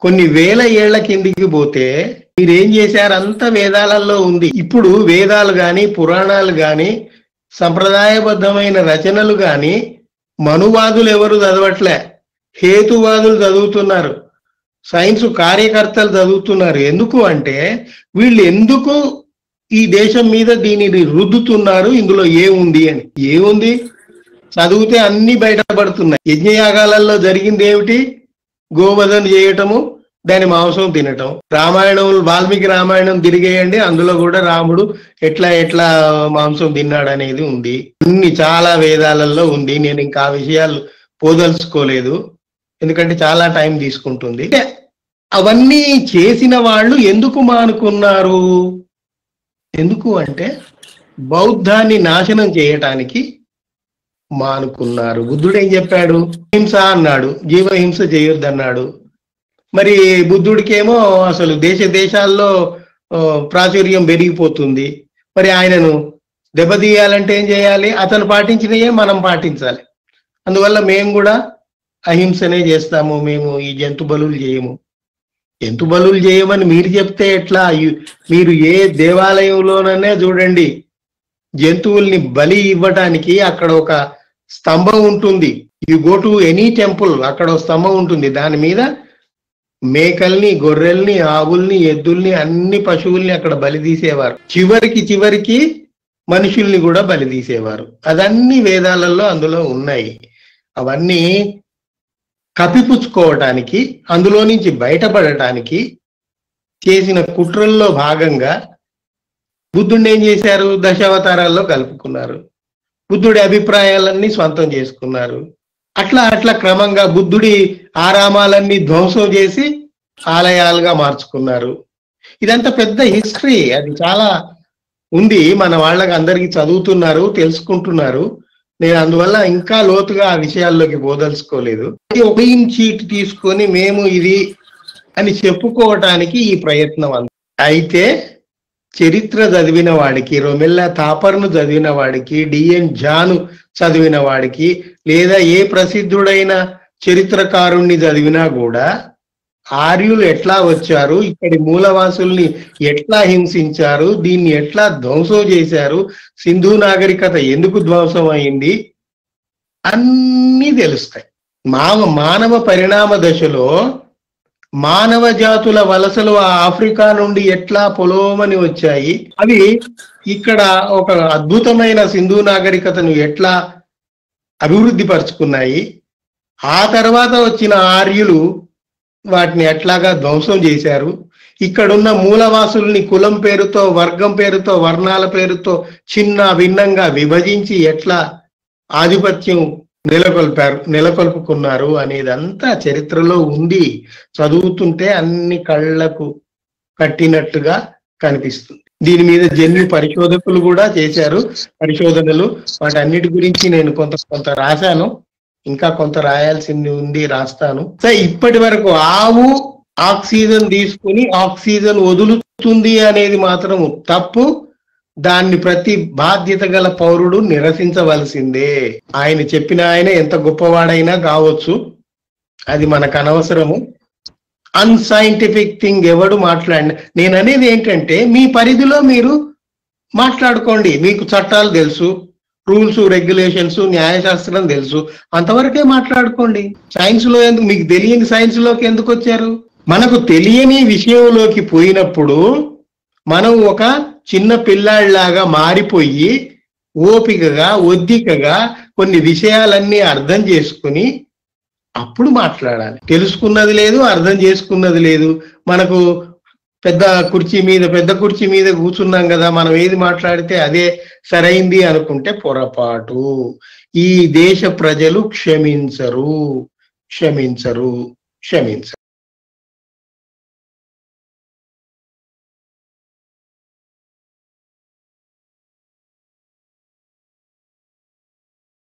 కొన్ని వేల ఏళ్ల కిందికి పోతే మీరేం చేశారు అంత వేదాలలో ఉంది ఇప్పుడు వేదాలు గాని పురాణాలు గాని సంప్రదాయబద్ధమైన రచనలు గాని మనువాదులు ఎవరు చదవట్లే హేతువాదులు చదువుతున్నారు సైన్స్ కార్యకర్తలు చదువుతున్నారు ఎందుకు అంటే వీళ్ళు ఎందుకు ఈ దేశం మీద దీనిని రుద్దుతున్నారు ఇందులో ఏముంది అని ఏముంది చదివితే అన్ని బయటపడుతున్నాయి యజ్ఞయాగాలలో జరిగింది ఏమిటి గోవధన చేయటము దాని మాంసం తినటం రామాయణం వాల్మీకి రామాయణం తిరిగేయండి అందులో కూడా రాముడు ఎట్లా ఎట్లా మాంసం తిన్నాడు అనేది ఉంది అన్ని చాలా వేదాలలో ఉంది నేను ఇంకా ఆ విషయాలు పోదలుచుకోలేదు ఎందుకంటే చాలా టైం తీసుకుంటుంది అవన్నీ చేసిన వాళ్ళు ఎందుకు మానుకున్నారు ఎందుకు అంటే బౌద్ధాన్ని నాశనం చేయటానికి మానుకున్నారు బుద్ధుడు ఏం చెప్పాడు హింస అన్నాడు జీవహింస చేయొద్దన్నాడు మరి బుద్ధుడికేమో అసలు దేశ దేశాల్లో ఆ, ప్రాచుర్యం పెరిగిపోతుంది మరి ఆయనను దెబ్బతీయాలంటే ఏం చేయాలి అతను పాటించినయే మనం పాటించాలి అందువల్ల మేము కూడా అహింసనే చేస్తాము మేము ఈ జంతు బలులు చేయము జంతు బలులు చేయమని మీరు చెప్తే ఎట్లా యు- మీరు ఏ దేవాలయంలోననే చూడండి జంతువుల్ని బలి ఇవ్వటానికి అక్కడ ఒక స్తంభం ఉంటుంది you go to any temple అక్కడ ఒక స్తంభం ఉంటుంది దాని మీద మేకల్ని గొర్రెల్ని ఆవుల్ని ఎద్దుల్ని అన్ని పశువుల్ని అక్కడ బలి తీసేవారు చివరికి చివరికి మనుషుల్ని కూడా బలి తీసేవారు అదన్ని వేదాలలో అందులో ఉన్నాయి అవన్నీ కప్పిపుచ్చుకోవటానికి అందులో నుంచి బయటపడటానికి చేసిన కుట్రల్లో భాగంగా బుద్ధుడిని ఏం చేశారు దశావతారాల్లో కలుపుకున్నారు బుద్ధుడి అభిప్రాయాలన్నీ స్వంతం చేసుకున్నారు అట్లా అట్లా క్రమంగా బుద్ధుడి ఆరామాలన్నీ ధ్వంసం చేసి ఆలయాలుగా మార్చుకున్నారు ఇదంతా పెద్ద హిస్టరీ అది చాలా ఉంది మన వాళ్ళకి అందరికి చదువుతున్నారు తెలుసుకుంటున్నారు నేను అందువల్ల ఇంకా లోతుగా ఆ విషయాల్లోకి పోదలుచుకోలేదు ఇది ఒక చీట్ తీసుకొని మేము ఇది అని చెప్పుకోవటానికి ఈ ప్రయత్నం అంత అయితే చరిత్ర చదివిన వాడికి రొమెల్లా తాపర్ను చదివిన వాడికి డిఎన్ జాను చదివిన వాడికి లేదా ఏ ప్రసిద్ధుడైన చరిత్రకారుణ్ణి చదివినా కూడా ఆర్యులు ఎట్లా వచ్చారు ఇక్కడి మూలవాసుల్ని ఎట్లా హింసించారు దీన్ని ఎట్లా ధ్వంసం చేశారు సింధు నాగరికత ఎందుకు ధ్వంసం అయింది అన్నీ తెలుస్తాయి మావ మానవ పరిణామ దశలో మానవ జాతుల వలసలు ఆ ఆఫ్రికా నుండి ఎట్లా పొలోమని వచ్చాయి అవి ఇక్కడ ఒక అద్భుతమైన సింధు నాగరికతను ఎట్లా అభివృద్ధి పరుచుకున్నాయి ఆ తర్వాత వచ్చిన ఆర్యులు వాటిని ఎట్లాగా ధ్వంసం చేశారు ఇక్కడున్న మూలవాసుల్ని కులం పేరుతో వర్గం పేరుతో వర్ణాల పేరుతో చిన్న భిన్నంగా విభజించి ఎట్లా ఆధిపత్యం నెలకొల్పారు నెలకొల్పుకున్నారు అనేదంతా చరిత్రలో ఉంది చదువుతుంటే అన్ని కళ్ళకు కట్టినట్టుగా కనిపిస్తుంది దీని మీద జన్యు పరిశోధకులు కూడా చేశారు పరిశోధనలు వాటన్నిటి గురించి నేను కొంత కొంత రాశాను ఇంకా కొంత రాయాల్సింది ఉంది రాస్తాను సో ఇప్పటి వరకు ఆవు ఆక్సిజన్ తీసుకుని ఆక్సిజన్ వదులుతుంది అనేది మాత్రం తప్పు దాన్ని ప్రతి బాధ్యత గల పౌరుడు నిరసించవలసిందే ఆయన చెప్పిన ఆయన ఎంత గొప్పవాడైనా కావచ్చు అది మనకు అనవసరము అన్సైంటిఫిక్ థింగ్ ఎవడు మాట్లాడిన నేను అనేది ఏంటంటే మీ పరిధిలో మీరు మాట్లాడుకోండి మీకు చట్టాలు తెలుసు రూల్స్ రెగ్యులేషన్స్ న్యాయశాస్త్రం తెలుసు అంతవరకే మాట్లాడుకోండి సైన్స్ లో ఎందుకు మీకు తెలియని సైన్స్ లోకి ఎందుకు వచ్చారు మనకు తెలియని విషయంలోకి పోయినప్పుడు మనం ఒక చిన్న పిల్లాడిలాగా మారిపోయి ఓపికగా ఒద్దికగా కొన్ని విషయాలన్నీ అర్థం చేసుకుని అప్పుడు మాట్లాడాలి తెలుసుకున్నది లేదు అర్థం చేసుకున్నది లేదు మనకు పెద్ద కుర్చీ మీద పెద్ద కుర్చీ మీద కూర్చున్నాం కదా మనం ఏది మాట్లాడితే అదే సరైంది అనుకుంటే పొరపాటు ఈ దేశ ప్రజలు క్షమించరు క్షమించరు క్షమించరు